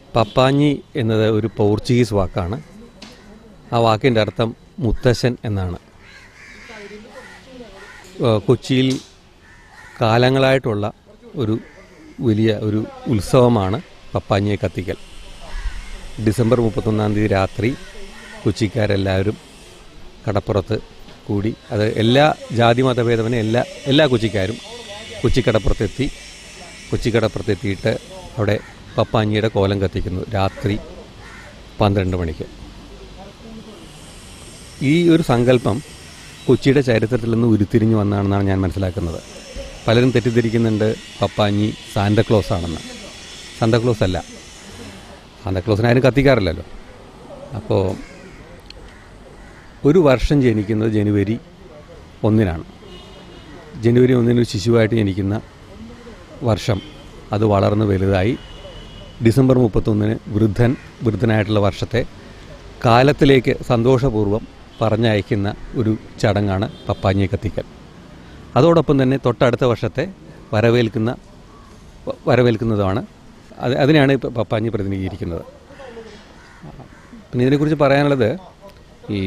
പപ്പാഞ്ഞി എന്നത് ഒരു പോർച്ചുഗീസ് വാക്കാണ് ആ വാക്കിൻ്റെ അർത്ഥം മുത്തശ്ശൻ എന്നാണ് ഏഹ് കൊച്ചിയിൽ കാലങ്ങളായിട്ടുള്ള ഒരു വലിയ ഒരു ഉത്സവമാണ് പപ്പാഞ്ഞിയെ കത്തിക്കൽ ഡിസംബർ മുപ്പത്തൊന്നാം തീയതി രാത്രി കൊച്ചിക്കാരെല്ലാവരും കടപ്പുറത്ത് കൂടി അത് എല്ലാ ജാതി മതഭേദമന എല്ലാ എല്ലാ കൊച്ചിക്കാരും കൊച്ചിക്കടപ്പുറത്തെത്തി കൊച്ചിക്കടപ്പുറത്തെത്തിയിട്ട് അവിടെ പപ്പാഞ്ഞിയുടെ കോലം കത്തിക്കുന്നു രാത്രി പന്ത്രണ്ട് മണിക്ക് ഈ ഒരു സങ്കല്പം കൊച്ചിയുടെ ചരിത്രത്തിൽ നിന്ന് ഉരുത്തിരിഞ്ഞു വന്നാണെന്നാണ് ഞാൻ മനസ്സിലാക്കുന്നത് പലരും തെറ്റിദ്ധരിക്കുന്നുണ്ട് പപ്പാഞ്ഞി സാന്റക്ലോസ് ആണെന്ന് സാന്താക്ലോസ് അല്ല സാന്താക്ലോസിനെ ആരും കത്തിക്കാറില്ലല്ലോ അപ്പോൾ ഒരു വർഷം ജനിക്കുന്നത് ജനുവരി ഒന്നിനാണ് ജനുവരി ഒന്നിന് ഒരു ശിശുവായിട്ട് ജനിക്കുന്ന വർഷം അത് വളർന്ന് വലുതായി ഡിസംബർ മുപ്പത്തൊന്നിന് വൃദ്ധൻ വൃദ്ധനായിട്ടുള്ള വർഷത്തെ കാലത്തിലേക്ക് സന്തോഷപൂർവ്വം പറഞ്ഞയക്കുന്ന ഒരു ചടങ്ങാണ് പപ്പാഞ്ഞി കത്തിക്കൽ അതോടൊപ്പം തന്നെ തൊട്ടടുത്ത വർഷത്തെ വരവേൽക്കുന്ന വ- വരവേൽക്കുന്നതാണ് അത് അതിനെയാണ് ഇപ്പോൾ പപ്പാഞ്ഞി പ്രതിനിധീകരിക്കുന്നത് പിന്നെ ഇതിനെക്കുറിച്ച് പറയാനുള്ളത് ഈ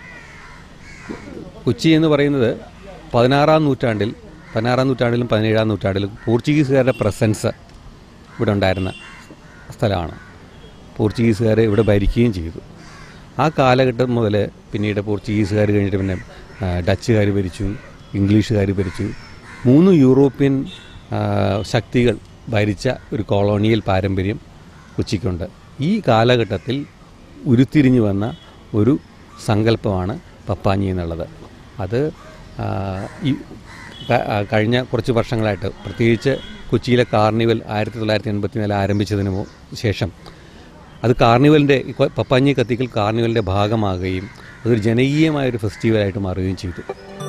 കൊച്ചി എന്ന് പറയുന്നത് പതിനാറാം നൂറ്റാണ്ടിൽ പതിനാറാം നൂറ്റാണ്ടിലും പതിനേഴാം നൂറ്റാണ്ടിലും പോർച്ചുഗീസുകാരുടെ പ്രസൻസ് ഇവിടെ ഉണ്ടായിരുന്ന സ്ഥലമാണ് പോർച്ചുഗീസുകാർ ഇവിടെ ഭരിക്കുകയും ചെയ്തു ആ കാലഘട്ടം മുതൽ പിന്നീട് പോർച്ചുഗീസുകാർ കഴിഞ്ഞിട്ട് പിന്നെ ആ, ഡച്ചുകാർ ഭരിച്ചു ഇംഗ്ലീഷുകാർ ഭരിച്ചു മൂന്ന് യൂറോപ്യൻ ആ, ശക്തികൾ ഭരിച്ച ഒരു കോളോണിയൽ പാരമ്പര്യം കൊച്ചിക്കുണ്ട് ഈ കാലഘട്ടത്തിൽ ഉരുത്തിരിഞ്ഞു വന്ന ഒരു സങ്കല്പമാണ് പപ്പാഞ്ഞി എന്നുള്ളത് അത് ആ, ഈ ക- ആ, കഴിഞ്ഞ കുറച്ച് വർഷങ്ങളായിട്ട് പ്രത്യേകിച്ച് കൊച്ചിയിലെ കാർണിവൽ ആയിരത്തി തൊള്ളായിരത്തി എൺപത്തി നാല് ആരംഭിച്ചതിന് മു- ശേഷം അത് കാർണിവലിൻ്റെ ഈ കൊ- പപ്പാഞ്ഞി കത്തിക്കൽ കാർണിവലിൻ്റെ ഭാഗമാകുകയും അതൊരു ജനകീയമായൊരു ഫെസ്റ്റിവലായിട്ട് മാറുകയും ചെയ്തു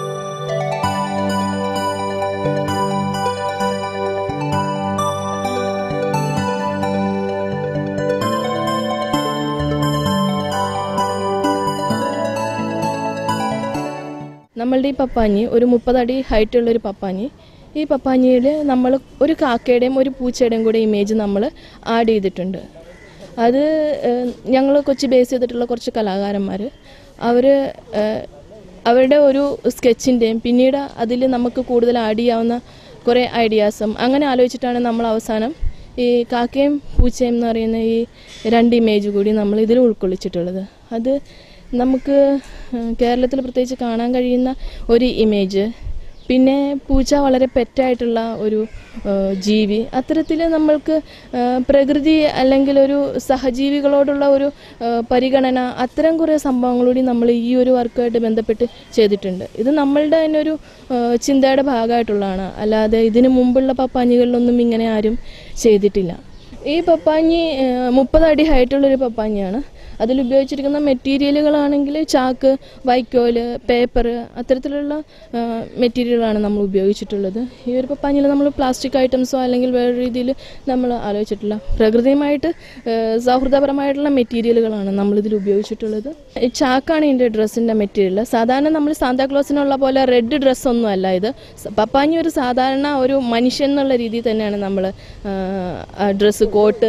നമ്മളുടെ ഈ പപ്പാഞ്ഞി ഒരു മുപ്പതടി ഹൈറ്റ് ഉള്ളൊരു പപ്പാഞ്ഞി ഈ പപ്പാഞ്ഞിയിൽ നമ്മൾ ഒരു കാക്കയുടെയും ഒരു പൂച്ചയുടെയും കൂടെ ഇമേജ് നമ്മൾ ആഡ് ചെയ്തിട്ടുണ്ട് അത് ഞങ്ങൾ കൊച്ചി ബേസ് ചെയ്തിട്ടുള്ള കുറച്ച് കലാകാരന്മാർ അവർ അവരുടെ ഒരു സ്കെച്ചിൻ്റെയും പിന്നീട് അതിൽ നമുക്ക് കൂടുതൽ ആഡ് ചെയ്യാവുന്ന കുറേ ഐഡിയാസും അങ്ങനെ ആലോചിച്ചിട്ടാണ് നമ്മൾ അവസാനം ഈ കാക്കയും പൂച്ചയും എന്ന് പറയുന്ന ഈ രണ്ട് ഇമേജ് കൂടി നമ്മൾ ഇതിൽ ഉൾക്കൊള്ളിച്ചിട്ടുള്ളത് അത് നമുക്ക് കേരളത്തിൽ പ്രത്യേകിച്ച് കാണാൻ കഴിയുന്ന ഒരു ഇമേജ് പിന്നെ പൂച്ച വളരെ പെറ്റായിട്ടുള്ള ഒരു ഏഹ്, ജീവി അത്തരത്തിൽ നമ്മൾക്ക് ഏഹ്, പ്രകൃതി അല്ലെങ്കിൽ ഒരു സഹജീവികളോടുള്ള ഒരു ഏഹ്, പരിഗണന അത്തരം കുറേ സംഭവങ്ങളൂടി നമ്മൾ ഈ ഒരു വർക്കുമായിട്ട് ബന്ധപ്പെട്ട് ചെയ്തിട്ടുണ്ട് ഇത് നമ്മളുടെ തന്നെ ഒരു ഏഹ്, ചിന്തയുടെ ഭാഗമായിട്ടുള്ളതാണ് അല്ലാതെ ഇതിനു മുമ്പുള്ള പപ്പാഞ്ഞികളിലൊന്നും ഇങ്ങനെ ആരും ചെയ്തിട്ടില്ല ഈ പപ്പാഞ്ഞി മുപ്പത് അടി ഹൈറ്റുള്ളൊരു പപ്പാഞ്ഞിയാണ് അതിൽ ഉപയോഗിച്ചിരിക്കുന്ന മെറ്റീരിയലുകളാണെങ്കിൽ ചാക്ക് വൈക്കോല് പേപ്പർ അത്തരത്തിലുള്ള മെറ്റീരിയലാണ് നമ്മൾ ഉപയോഗിച്ചിട്ടുള്ളത് ഈ ഒരു പപ്പാഞ്ഞിൽ നമ്മൾ പ്ലാസ്റ്റിക് ഐറ്റംസോ അല്ലെങ്കിൽ വേറെ രീതിയിൽ നമ്മൾ ആലോചിച്ചിട്ടില്ല പ്രകൃതിയുമായിട്ട് ആ, സൗഹൃദപരമായിട്ടുള്ള മെറ്റീരിയലുകളാണ് നമ്മളിതിൽ ഉപയോഗിച്ചിട്ടുള്ളത് ഈ ചാക്കാണ് ഇതിൻ്റെ ഡ്രസ്സിൻ്റെ മെറ്റീരിയൽ സാധാരണ നമ്മൾ സാന്താക്ലോസിനുള്ള പോലെ റെഡ് ഡ്രസ്സൊന്നും അല്ല ഇത് സ- പപ്പാഞ്ഞി ഒരു സാധാരണ ഒരു മനുഷ്യൻ എന്നുള്ള രീതിയിൽ തന്നെയാണ് നമ്മൾ ഡ്രസ്സ് കോട്ട്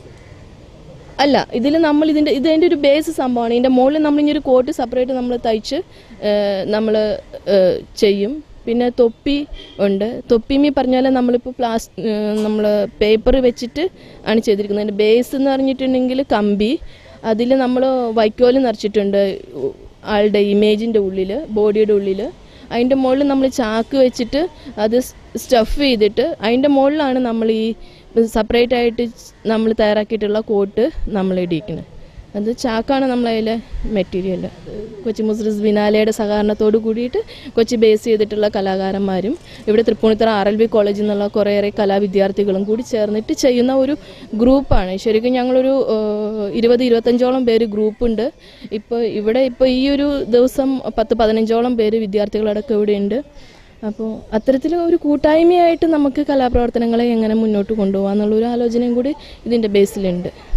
അല്ല ഇതിൽ നമ്മൾ ഇതിൻ്റെ ഇതിൻ്റെ ഒരു ബേസ് സംഭവമാണ് ഇതിൻ്റെ മുകളിൽ നമ്മൾ ഇനി ഒരു കോട്ട് സെപ്പറേറ്റ് നമ്മൾ തയ്ച്ച് നമ്മൾ ചെയ്യും പിന്നെ തൊപ്പി ഉണ്ട് തൊപ്പിമി പറഞ്ഞാൽ നമ്മളിപ്പോൾ പ്ലാസ് നമ്മൾ പേപ്പർ വെച്ചിട്ട് ആണ് ചെയ്തിരിക്കുന്നത് അതിൻ്റെ ബേസ് എന്ന് പറഞ്ഞിട്ടുണ്ടെങ്കിൽ കമ്പി അതിൽ നമ്മൾ വൈക്കോല് നിറച്ചിട്ടുണ്ട് ഉ- ആളുടെ ഇമേജിൻ്റെ ഉള്ളിൽ ബോഡിയുടെ ഉള്ളിൽ അതിൻ്റെ മുകളിൽ നമ്മൾ ചാക്ക് വെച്ചിട്ട് അത് സ്റ്റഫ് ചെയ്തിട്ട് അതിൻ്റെ മുകളിലാണ് നമ്മൾ ഈ സെപ്പറേറ്റ് ആയിട്ട് നമ്മൾ തയ്യാറാക്കിയിട്ടുള്ള കോട്ട് നമ്മൾ ഇടിക്കുന്നത് അത് ചാക്കാണ് നമ്മളതിലെ മെറ്റീരിയൽ കൊച്ചി മുസ്ലിസ് ബിനാലയുടെ സഹകരണത്തോട് കൂടിയിട്ട് കൊച്ചി ബേസ് ചെയ്തിട്ടുള്ള കലാകാരന്മാരും ഇവിടെ തൃപ്പൂണിത്തറ ആർ എൽ ബി കോളേജിൽ നിന്നുള്ള കുറേയേറെ കലാവിദ്യാർത്ഥികളും കൂടി ചേർന്നിട്ട് ചെയ്യുന്ന ഒരു ഗ്രൂപ്പാണ് ശരിക്കും ഞങ്ങളൊരു ഏഹ്, ഇരുപത് ഇരുപത്തഞ്ചോളം പേര് ഗ്രൂപ്പുണ്ട് ഇപ്പോൾ ഇവിടെ ഇപ്പോൾ ഈ ഒരു ദിവസം പത്ത് പതിനഞ്ചോളം പേര് വിദ്യാർത്ഥികളടക്കം ഇവിടെ ഉണ്ട് അപ്പോൾ അത്തരത്തിൽ ഒരു കൂട്ടായ്മയായിട്ട് നമുക്ക് കലാപ്രവർത്തനങ്ങളെ എങ്ങനെ മുന്നോട്ട് കൊണ്ടുപോകാം എന്നുള്ളൊരു ആലോചനയും കൂടി ഇതിൻ്റെ ബേസിലുണ്ട്